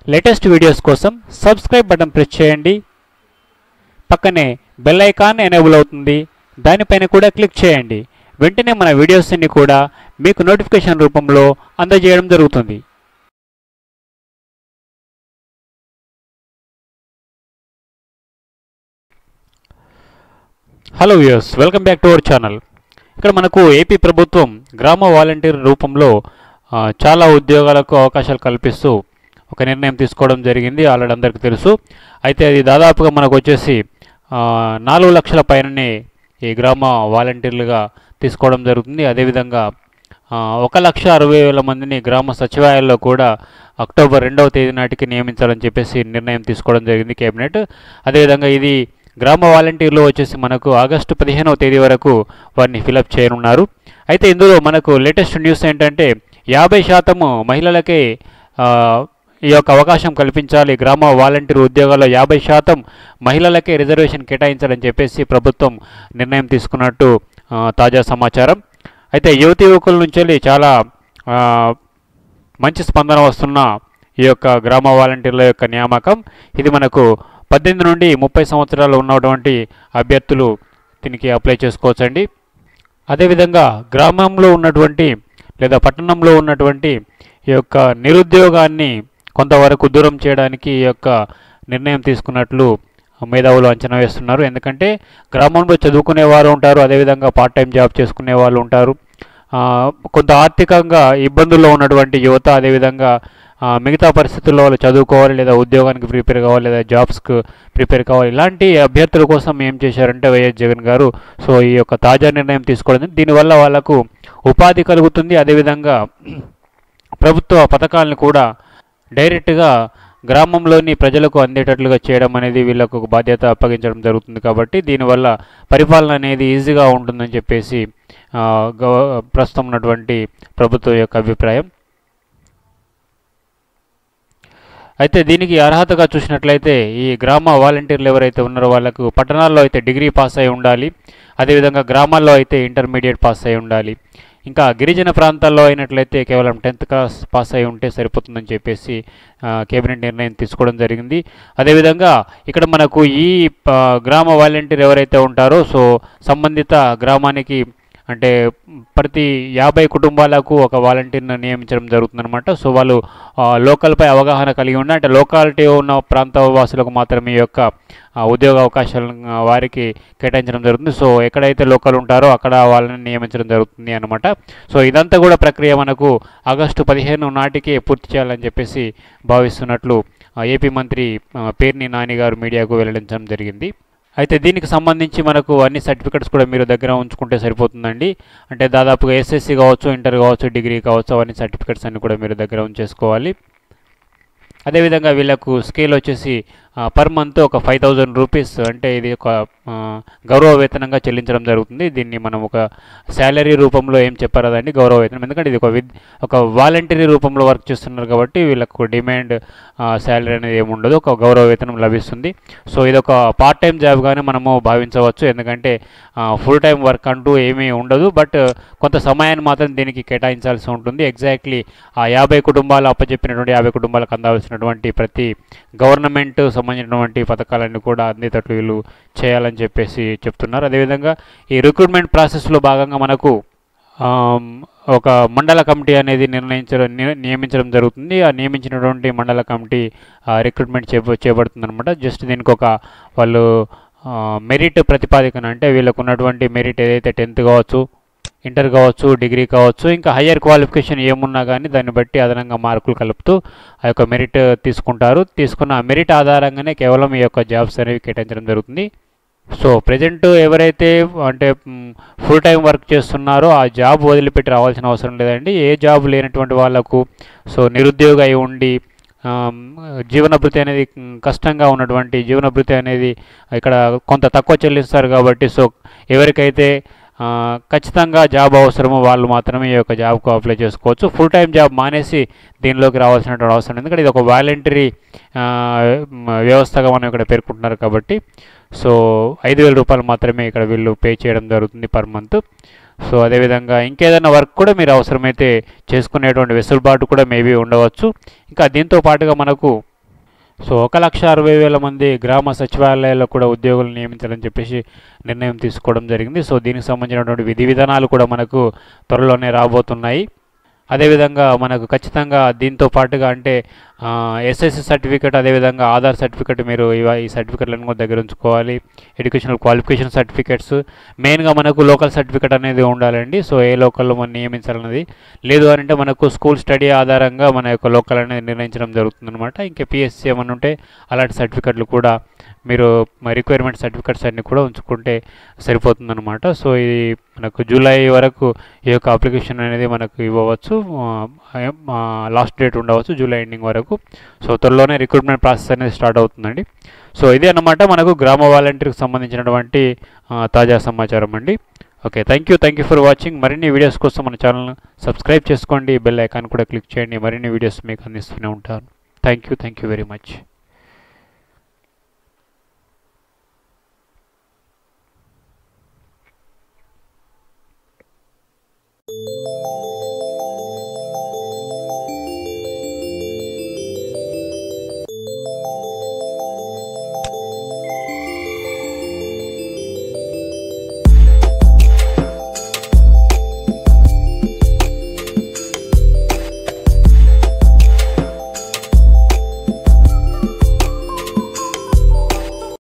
Latest videos కోసం subscribe button press చేయండి పక్కనే బెల్ ఐకాన్ ఎనేబుల్ అవుతుంది దానిపైన కూడా క్లిక్ చేయండి వెంటనే మన వీడియోస్ అన్ని కూడా మీకు నోటిఫికేషన్ రూపంలో అందజేయడం జరుగుతుంది hello viewers welcome back to our channel ఇక్కడ మనకు ఏపీ ప్రభుత్వం గ్రామ వాలంటీర్ రూపంలో ఆ, చాలా ఉద్యోగాలకు అవకాశాలు కల్పిస్తూ ఒక నిర్ణయం తీసుకోవడం జరిగింది ఆల్రెడీ అందరికీ తెలుసు అయితే అది దాదాపుగా మనకు వచ్చేసి ఆ, నాలుగు లక్షల పైననే ఈ గ్రామ వాలంటీర్లుగా తీసుకోవడం జరుగుతుంది అదేవిధంగా ఆ, ఒక లక్ష అరవై వేల మందిని గ్రామ సచివాలయాల్లో కూడా అక్టోబర్ రెండవ తేదీ నాటికి నియమించాలని చెప్పేసి నిర్ణయం తీసుకోవడం జరిగింది కేబినెట్ అదేవిధంగా ఇది గ్రామ వాలంటీర్లు వచ్చేసి మనకు ఆగస్టు పదిహేనవ తేదీ వరకు వారిని ఫిలప్ చేయనున్నారు అయితే ఇందులో మనకు లేటెస్ట్ న్యూస్ ఏంటంటే యాభై శాతము మహిళలకే ఆ, ఈ యొక్క అవకాశం కల్పించాలి గ్రామ వాలంటీర్ ఉద్యోగాల్లో యాభై శాతం మహిళలకే రిజర్వేషన్ కేటాయించాలని చెప్పేసి ప్రభుత్వం నిర్ణయం తీసుకున్నట్టు ఆ, తాజా సమాచారం అయితే యువతి యువకుల నుంచి వెళ్ళి చాలా ఆ, మంచి స్పందన వస్తున్న ఈ యొక్క గ్రామ వాలంటీర్ల యొక్క నియామకం ఇది మనకు పద్దెనిమిది నుండి ముప్పై సంవత్సరాలు ఉన్నటువంటి అభ్యర్థులు దీనికి అప్లై చేసుకోవచ్చండి అదేవిధంగా గ్రామంలో ఉన్నటువంటి లేదా పట్టణంలో ఉన్నటువంటి ఈ యొక్క నిరుద్యోగాన్ని కొంతవరకు దూరం చేయడానికి ఈ యొక్క నిర్ణయం తీసుకున్నట్లు మేధావులు అంచనా వేస్తున్నారు ఎందుకంటే గ్రామంలో చదువుకునే వారు ఉంటారు అదేవిధంగా పార్ట్ టైం జాబ్ చేసుకునే వాళ్ళు ఉంటారు ఆ, కొంత ఆర్థికంగా ఇబ్బందుల్లో ఉన్నటువంటి యువత అదేవిధంగా ఆ, మిగతా పరిస్థితుల్లో వాళ్ళు చదువుకోవాలి లేదా ఉద్యోగానికి ప్రిపేర్ కావాలి లేదా జాబ్స్కు ప్రిపేర్ కావాలి ఇలాంటి అభ్యర్థుల కోసం ఏం చేశారంటే వైఎస్ జగన్ గారు సో ఈ యొక్క తాజా నిర్ణయం తీసుకోవడం దీనివల్ల వాళ్ళకు ఉపాధి కలుగుతుంది అదేవిధంగా ప్రభుత్వ పథకాలను కూడా డైరెక్ట్గా గ్రామంలోని ప్రజలకు అందేటట్లుగా చేయడం అనేది వీళ్ళకు ఒక బాధ్యత అప్పగించడం జరుగుతుంది కాబట్టి దీనివల్ల పరిపాలన అనేది ఈజీగా ఉంటుందని చెప్పేసి ఆ, గవ ప్రస్తుతం ఉన్నటువంటి ప్రభుత్వం యొక్క అభిప్రాయం అయితే దీనికి అర్హతగా చూసినట్లయితే ఈ గ్రామ వాలంటీర్లు ఎవరైతే ఉన్నారో వాళ్ళకు పట్టణాల్లో అయితే డిగ్రీ పాస్ అయి ఉండాలి అదేవిధంగా గ్రామాల్లో అయితే ఇంటర్మీడియట్ పాస్ అయి ఉండాలి ఇంకా గిరిజన ప్రాంతాల్లో అయినట్లయితే కేవలం టెన్త్ క్లాస్ పాస్ అయి ఉంటే సరిపోతుందని చెప్పేసి ఆ, కేబినెట్ నిర్ణయం తీసుకోవడం జరిగింది అదేవిధంగా ఇక్కడ మనకు ఈ ఆ, గ్రామ వాలంటీర్ ఎవరైతే ఉంటారో సో సంబంధిత గ్రామానికి అంటే ప్రతి యాభై కుటుంబాలకు ఒక వాలంటీర్ను నియమించడం జరుగుతుందన్నమాట సో వాళ్ళు ఆ, లోకల్పై అవగాహన కలిగి ఉన్న అంటే లోకాలిటీ ఉన్న ప్రాంత వాసులకు మాత్రమే ఈ యొక్క ఆ, ఉద్యోగ అవకాశాలను ఆ, వారికి కేటాయించడం జరుగుతుంది సో ఎక్కడైతే లోకల్ ఉంటారో అక్కడ వాళ్ళని నియమించడం జరుగుతుంది అనమాట సో ఇదంతా కూడా ప్రక్రియ మనకు ఆగస్టు పదిహేను నాటికే పూర్తి చేయాలని చెప్పేసి భావిస్తున్నట్లు ఆ, ఏపీ మంత్రి ఆ, పేర్ని నాని గారు మీడియాకు వెల్లడించడం జరిగింది అయితే దీనికి సంబంధించి మనకు అన్ని సర్టిఫికెట్స్ కూడా మీరు దగ్గర ఉంచుకుంటే సరిపోతుందండి అంటే దాదాపుగా ఎస్ఎస్సి కావచ్చు ఇంటర్ కావచ్చు డిగ్రీ కావచ్చు అవన్నీ సర్టిఫికెట్స్ అన్ని కూడా మీరు దగ్గర ఉంచేసుకోవాలి అదేవిధంగా వీళ్ళకు స్కేల్ వచ్చేసి పర్ మంత్ ఒక ఫైవ్ థౌజండ్ రూపీస్ అంటే ఇది ఒక ఆ, గౌరవ వేతనంగా చెల్లించడం జరుగుతుంది దీన్ని మనం ఒక శాలరీ రూపంలో ఏం చెప్పరాదండి గౌరవ వేతనం ఎందుకంటే ఇది ఒక విద్ ఒక వాలంటరీ రూపంలో వర్క్ చేస్తున్నారు కాబట్టి వీళ్ళకు డిమాండ్ శాలరీ అనేది ఏమి ఉండదు ఒక గౌరవ వేతనం లభిస్తుంది సో ఇది ఒక పార్ట్ టైం జాబ్గానే మనము భావించవచ్చు ఎందుకంటే ఫుల్ టైం వర్క్ అంటూ ఏమీ ఉండదు బట్ కొంత సమయాన్ని మాత్రం దీనికి కేటాయించాల్సి ఉంటుంది ఎగ్జాక్ట్లీ ఆ యాభై కుటుంబాలు అప్పచెప్పినటువంటి యాభై కుటుంబాలకు అందాల్సినటువంటి ప్రతి గవర్నమెంట్ సంబంధించినటువంటి పథకాలన్నీ కూడా అందేటట్లు వీళ్ళు చేయాలని చెప్పేసి చెప్తున్నారు అదేవిధంగా ఈ రిక్రూట్మెంట్ ప్రాసెస్లో భాగంగా మనకు ఆమ్, ఒక మండల కమిటీ అనేది నిర్ణయించడం ని- నియమించడం జరుగుతుంది ఆ నియమించినటువంటి మండల కమిటీ రిక్రూట్మెంట్ చేప చేపడుతుంది అనమాట జస్ట్ దీనికి ఒక వాళ్ళు మెరిట్ ప్రతిపాదికన అంటే వీళ్ళకు ఉన్నటువంటి మెరిట్ ఏదైతే టెన్త్ కావచ్చు ఇంటర్ కావచ్చు డిగ్రీ కావచ్చు ఇంకా హయ్యర్ క్వాలిఫికేషన్ ఏమున్నా కానీ దాన్ని బట్టి అదనంగా మార్కులు కలుపుతూ ఆ యొక్క మెరిట్ తీసుకుంటారు తీసుకున్న ఆ మెరిట్ ఆధారంగానే కేవలం ఈ యొక్క జాబ్స్ అనేవి కేటాయించడం జరుగుతుంది సో ప్రజెంట్ ఎవరైతే అంటే ఫుల్ టైం వర్క్ చేస్తున్నారో ఆ జాబ్ వదిలిపెట్టి రావాల్సిన అవసరం లేదండి ఏ జాబ్ లేనటువంటి వాళ్ళకు సో నిరుద్యోగ అయి ఉండి ఆమ్, జీవనభృతి అనేది మ్, కష్టంగా ఉన్నటువంటి జీవనభృతి అనేది ఇక్కడ కొంత తక్కువ చెల్లిస్తారు కాబట్టి సో ఎవరికైతే ఆ, ఖచ్చితంగా జాబ్ అవసరమో వాళ్ళు మాత్రమే ఈ యొక్క జాబ్కు అప్లై చేసుకోవచ్చు ఫుల్ టైం జాబ్ మానేసి దీనిలోకి రావాల్సినటువంటి అవసరం లేదు. ఎందుకంటే ఇది ఒక వాలంటరీ వ్యవస్థగా మనం ఇక్కడ పేర్కొంటున్నారు కాబట్టి సో ఐదు వేల రూపాయలు మాత్రమే ఇక్కడ వీళ్ళు పే చేయడం జరుగుతుంది పర్ మంత్ సో అదేవిధంగా ఇంకేదైనా వర్క్ కూడా మీరు అవసరమైతే చేసుకునేటువంటి వెసులుబాటు కూడా మేబీ ఉండవచ్చు ఇంకా దీంతో పాటుగా మనకు సో ఒక లక్ష అరవై వేల మంది గ్రామ సచివాలయాల్లో కూడా ఉద్యోగులు నియమించాలని చెప్పేసి నిర్ణయం తీసుకోవడం జరిగింది సో దీనికి సంబంధించినటువంటి విధి విధానాలు కూడా మనకు త్వరలోనే రాబోతున్నాయి అదేవిధంగా మనకు ఖచ్చితంగా దీంతో పాటుగా అంటే ఎస్ఎస్సి సర్టిఫికేట్ అదేవిధంగా ఆధార్ సర్టిఫికేట్ మీరు ఇవ- ఈ సర్టిఫికేట్లను కూడా దగ్గర ఉంచుకోవాలి ఎడ్యుకేషనల్ క్వాలిఫికేషన్ సర్టిఫికేట్స్ మెయిన్గా మనకు లోకల్ సర్టిఫికేట్ అనేది ఉండాలండి సో ఏ లోకల్లో మనం నియమించాలన్నది లేదు అని అంటే మనకు స్కూల్ స్టడీ ఆధారంగా మన యొక్క లోకల్ అనేది నిర్ణయించడం జరుగుతుందన్నమాట ఇంకా పిఎస్సి ఏమన్నా ఉంటే అలాంటి సర్టిఫికెట్లు కూడా మీరు రిక్వైర్మెంట్ సర్టిఫికెట్స్ అన్నీ కూడా ఉంచుకుంటే సరిపోతుందన్నమాట సో ఇది మనకు జూలై వరకు ఈ యొక్క అప్లికేషన్ అనేది మనకు ఇవ్వవచ్చు లాస్ట్ డేట్ ఉండవచ్చు జూలై ఎండింగ్ వరకు సో త్వరలోనే రిక్రూట్మెంట్ ప్రాసెస్ అనేది స్టార్ట్ అవుతుందండి సో ఇదే అన్నమాట మనకు గ్రామ వాలంటీర్కి సంబంధించినటువంటి ఆ, తాజా సమాచారం అండి okay thank you thank you for watching మరిన్ని వీడియోస్ కోసం మన ఛానల్ సబ్స్క్రైబ్ చేసుకోండి బెల్ ఐకాన్ కూడా క్లిక్ చేయండి మరిన్ని వీడియోస్ మీకు అందిస్తూనే ఉంటాను thank you thank you very much